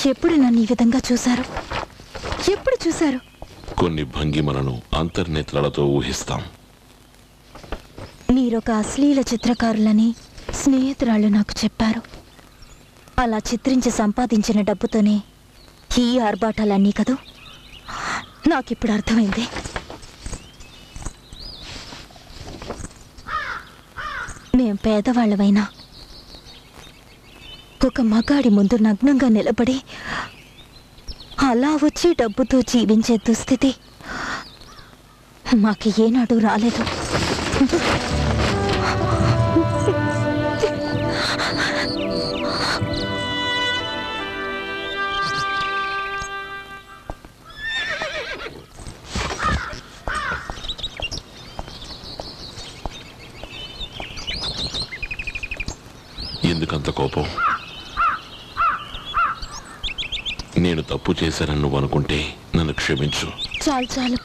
ఎప్పుడు నన్ను ఈ విధంగా చూశారు ఎప్పుడు చూశారు కొన్ని భంగిమలను అంతర్నేత్రాలతో ఊహిస్తాం మీరొక అశ్లీల చిత్రకారులని స్నేహితురాళ్ళు నాకు చెప్పారు అలా చిత్రించి సంపాదించిన డబ్బుతోనే ఈ ఆర్భాటాలన్నీ కదూ నాకిప్పుడు అర్థమైంది మేం పేదవాళ్ళమైనా ఒక మగాడి ముందు నగ్నంగా నిలబడి అలా వచ్చి డబ్బుతో జీవించే దుస్థితి మాకు ఏనాడు రాలేదు ఎందుకంత కోపం నేను తప్పు చేశానని నువ్వు అనుకుంటే నన్ను క్షమించు చాలు చాలు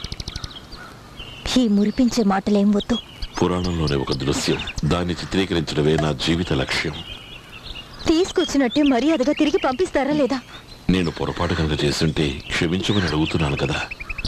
ఈ మురిపించే మాటలేం వద్దు పురాణంలోని ఒక దృశ్యం దాన్ని చిత్రీకరించడమే నా జీవిత లక్ష్యం తీసుకొచ్చినట్టే మర్యాదగా తిరిగి పంపిస్తారా లేదా నేను పొరపాటు కనుక చేస్తుంటే క్షమించమని అడుగుతున్నాను కదా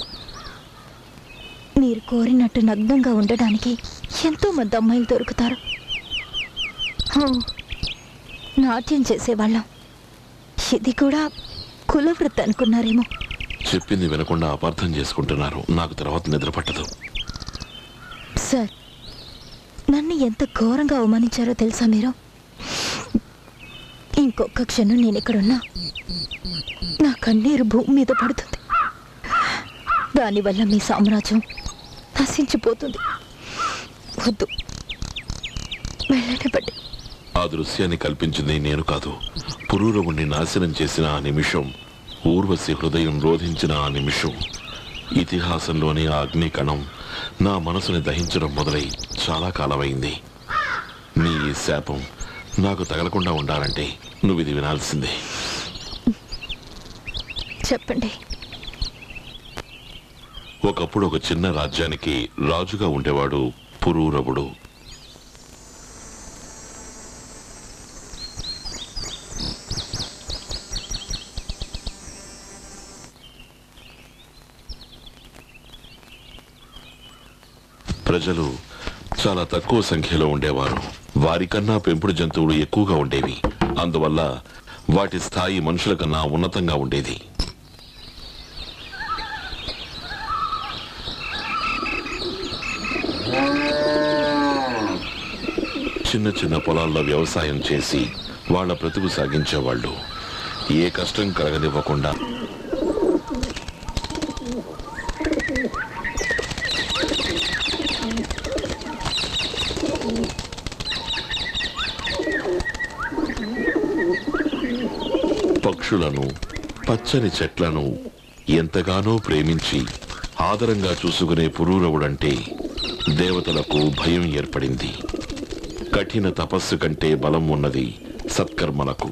మీరు కోరినట్టు నగ్నంగా ఉండడానికి ఎంతో మంది అమ్మాయిలు దొరుకుతారు హో, నాట్యం చేసేవాళ్ళం ఇది కూడా కులవృత్తి అనుకున్నారేమో చెప్పింది వినకుండా అపార్థం చేసుకుంటున్నారు నాకు తర్వాత నిద్ర పట్టదు సార్ నన్ను ఎంత ఘోరంగా అవమానించారో తెలుసా మీరు ఇంకొక క్షణం నేను ఇక్కడున్నా నా కన్నీరు భూమి మీద పడుతుంది దానివల్ల మీ సామ్రాజ్యం నశించిపోతుంది వద్దు వెళ్ళనివ్వండి ఆ దృశ్యాన్ని కల్పించింది నేను కాదు పురూరవుణ్ణి నాశనం చేసిన ఆ నిమిషం ఊర్వశి హృదయం రోధించిన ఆ నిమిషం ఇతిహాసంలోని ఆ అగ్ని కణం నా మనసుని దహించడం మొదలై చాలా కాలమైంది నీ ఈ శాపం నాకు తగలకుండా ఉండాలంటే నువ్వు ఇది వినాల్సిందే చెప్పండి ఒకప్పుడు ఒక చిన్న రాజ్యానికి రాజుగా ఉండేవాడు పురూరవుడు ప్రజలు చాలా తక్కువ సంఖ్యలో ఉండేవారు వారికన్నా పెంపుడు జంతువులు ఎక్కువగా ఉండేవి అందువల్ల వాటి స్థాయి మనుషుల కన్నా ఉన్నతంగా ఉండేది చిన్న చిన్న పొలాల్లో వ్యవసాయం చేసి వాళ్ళ బ్రతుకు సాగించేవాళ్ళు ఏ కష్టం కలగనివ్వకుండా పక్షులను పచ్చని చెట్లను ఎంతగానో ప్రేమించి ఆదరంగా చూసుకునే పురూరవుడంటే దేవతలకు భయం ఏర్పడింది కఠిన తపస్సు కంటే బలం ఉన్నది సత్కర్మలకు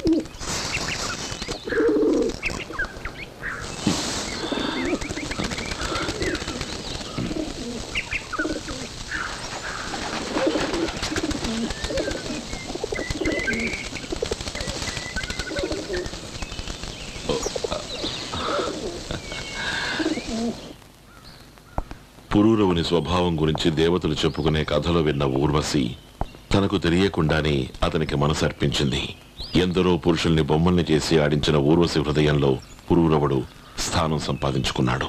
పురూరవుని స్వభావం గురించి దేవతలు చెప్పుకునే కథలు విన్న ఊర్వశి తనకు తెలియకుండానే అతనికి మనసు అర్పించింది ఎందరో పురుషుల్ని బొమ్మల్ని చేసి ఆడించిన ఊర్వశి హృదయంలో పురూరవుడు స్థానం సంపాదించుకున్నాడు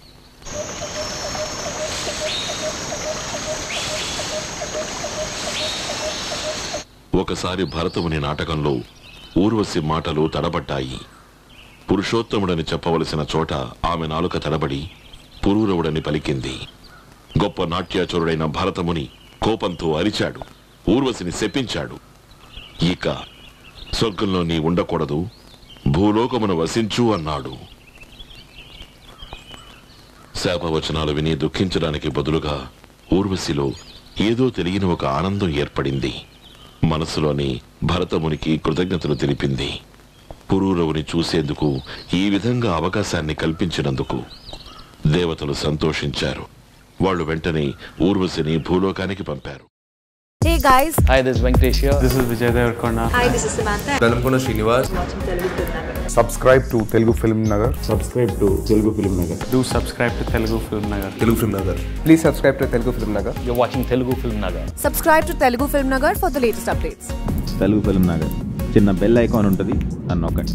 ఒకసారి భరతముని నాటకంలో ఊర్వశి మాటలు తడబడ్డాయి పురుషోత్తముడని చెప్పవలసిన చోట ఆమె నాలుక తడబడి పురూరవుడని పలికింది గొప్ప నాట్యాచురుడైన భరతముని కోపంతో అరిచాడు ఊర్వశిని శపించాడు ఇక స్వర్గంలో నీ ఉండకూడదు భూలోకమును వసించు అన్నాడు శాపవచనాలు విని దుఃఖించడానికి బదులుగా ఊర్వశిలో ఏదో తెలియని ఒక ఆనందం ఏర్పడింది మనసులోని భరతమునికి కృతజ్ఞతలు తెలిపింది పురూరవుని చూసేందుకు ఈ విధంగా అవకాశాన్ని కల్పించినందుకు దేవతలు సంతోషించారు వాళ్ళు వెంటనే ఊర్వశిని భూలోకానికి పంపారు Hey guys, Hi, this is Venkatesh here. This is Vijay Devarkonda. hi, this is Samantha. Velankonda Srinivas subscribe to Telugu Film Nagar. Do subscribe to Telugu Film Nagar. Telugu Film Nagar Please subscribe to Telugu Film Nagar. You're watching Telugu Film Nagar. Subscribe to Telugu Film Nagar for the latest updates. Telugu Film Nagar చిన్న bell icon ఉంటుంది అని నొక్కండి